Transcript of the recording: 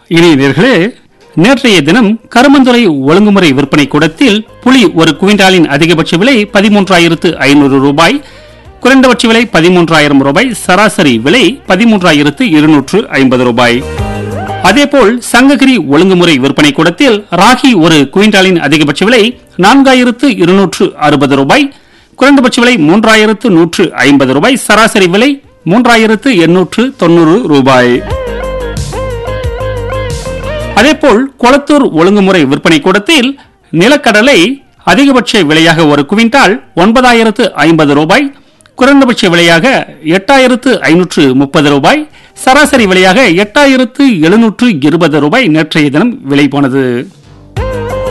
இனி நேர்களே நேற்றைய தினம் கருமந்துறை ஒழுங்குமுறை விற்பனை கூடத்தில் புலி ஒரு குவிண்டாலின் அதிகபட்ச விலை பதிமூன்றாயிரத்து ஐநூறு ரூபாய் குறைந்தபட்ச விலை பதிமூன்றாயிரம் ரூபாய் சராசரி விலை பதிமூன்றாயிரத்து இருநூற்று ஐம்பது ரூபாய் அதேபோல் சங்ககிரி ஒழுங்குமுறை விற்பனை கூடத்தில் ராகி ஒரு குவிண்டாலின் அதிகபட்ச விலை நான்காயிரத்து இருநூற்று அறுபது ரூபாய் குறைந்தபட்ச விலை மூன்றாயிரத்து நூற்று ஐம்பது ரூபாய் சராசரி விலை மூன்றாயிரத்து எண்ணூற்று தொண்ணூறு ரூபாய் அதேபோல் கொளத்தூர் ஒழுங்குமுறை விற்பனை கூடத்தில் நிலக்கடலை அதிகபட்ச விலையாக ஒரு குவிண்டால் ஒன்பதாயிரத்து ஐம்பது ரூபாய் குறைந்தபட்ச விலையாக எட்டாயிரத்து ஐநூற்று முப்பது ரூபாய் சராசரி விலையாக எட்டாயிரத்து எழுநூற்று இருபது ரூபாய் நேற்றைய தினம் விலை போனது